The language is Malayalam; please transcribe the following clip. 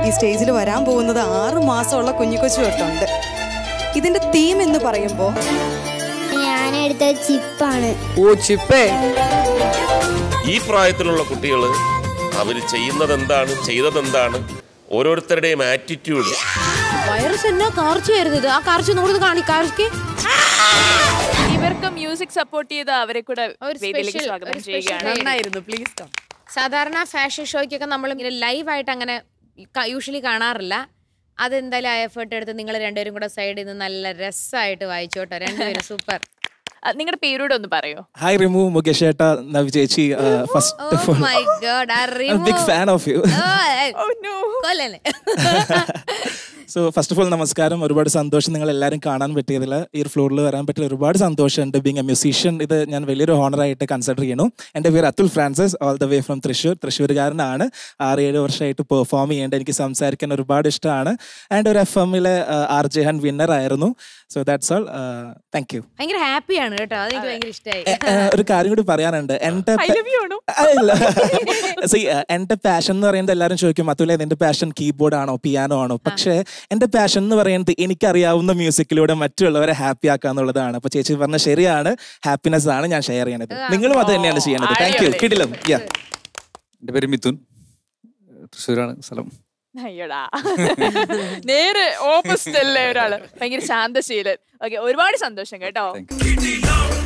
ഈ സ്റ്റേജിൽ വരാൻ പോകുന്നത് ആറു മാസമുള്ള കുഞ്ഞിക്കൊച്ചു തൊട്ടുണ്ട് ഇതിന്റെ തീം എന്ന് പറയുമ്പോൾ ഞാനെടുത്ത ചിപ്പാണ് ഓ ചിപ്പേ ഈ പ്രായത്തിലുള്ള കുട്ടികൾ അവർ ചെയ്യുന്നത് എന്താണ് ചെയ്തതെന്താണ് ഓരോരുത്തരുടെയും ആറ്റിറ്റ്യൂഡ് വൈറസ് എന്നാ കാർച്ചയായിരുന്നു ഇത് ആ കാർച്ച നോക്കുന്നത് കാണി കാർച്ചക്ക് ഇവർക്ക് മ്യൂസിക് സപ്പോർട്ട് ചെയ്ത് അവരെ കൂടെ ഒരു വേദിയിലേക്ക് special- സ്വാഗതം ഒരു special ചെയ്യുകയാണ് day. നന്നായിരുന്നു പ്ലീസ് സാധാരണ ഫാഷൻ ഷോയ്ക്കൊക്കെ നമ്മൾ ഇങ്ങനെ ലൈവായിട്ട് അങ്ങനെ യൂഷ്വലി കാണാറില്ല അതെന്തായാലും ആ എഫേർട്ട് എടുത്ത് നിങ്ങൾ രണ്ടുപേരും കൂടെ സൈഡിൽ നിന്ന് നല്ല രസമായിട്ട് വായിച്ചോട്ടോ രണ്ടുപേരും സൂപ്പർ നിങ്ങളുടെ പേരോട് ഒന്ന് പറയോ ഹായ് റിമു മുകേഷ് ഏട്ടാ നവി ചേച്ചി first oh of all my god big fan of you കൊല്ലല്ലേ സോ ഫസ്റ്റ് ഓഫ് ഓൾ നമസ്കാരം ഒരുപാട് സന്തോഷം നിങ്ങൾ എല്ലാവരും കാണാൻ പറ്റിയതിൽ ഈ ഒരു ഫ്ലോറിൽ വരാൻ പറ്റിയ ഒരുപാട് സന്തോഷമുണ്ട് ബീങ് എ മ്യൂസീഷ്യൻ ഇത് ഞാൻ വലിയൊരു ഹോണറായിട്ട് കൺസിഡർ ചെയ്യുന്നു എൻ്റെ പേര് Athul Francis all the way from Thrissur തൃശ്ശൂർകാരനാണ് ആറ് ഏഴ് വർഷമായിട്ട് പെർഫോം ചെയ്യേണ്ട എനിക്ക് സംസാരിക്കാൻ ഒരുപാട് ഇഷ്ടമാണ് ആൻഡ് ഒരു എഫ് എമ്മിലെ ആർ ജെ ഹൻ വിന്നർ ആയിരുന്നു so that's all thank you ഭയങ്കര ഹാപ്പിയാണ് കേട്ടോ അതെനിക്ക് ഭയങ്കര ഇഷ്ടമായി ഒരു കാര്യം കൂടി പറയാനുണ്ട് എൻ്റെ I love you ആണോ? അല്ല See, uh, എന്റെ പാഷൻ എന്ന് പറയുന്നത് എല്ലാവരും ചോദിക്കും അതുപോലെ നിന്റെ പാഷൻ കീബോർഡ് ആണോ പിയാനോ ആണോ പക്ഷേ എന്റെ പാഷൻ എന്ന് പറയുന്നത് എനിക്കറിയാവുന്ന മ്യൂസിക്കിലൂടെ മറ്റുള്ളവരെ ഹാപ്പി ആക്കുക എന്നുള്ളതാണ് അപ്പൊ ചേച്ചി പറഞ്ഞ ശരിയാണ് ഹാപ്പിനെസ് ആണ് ഞാൻ ഷെയർ ചെയ്യണത് നിങ്ങളും അത് തന്നെയാണ് ചെയ്യേണ്ടത് താങ്ക് യു അടിപൊളി. കിടിലം യാ എൻ്റെ പേര് മിഥുൻ തൃശ്ശൂരാണ് സ്ഥലം അയ്യടാ നേരെ ഓപ്പോസിറ്റ് അല്ലേ ഒരാള് ഭയങ്കര ശാന്തശീലൻ ഓക്കെ ഒരുപാട് സന്തോഷം കേട്ടോ താങ്ക് യു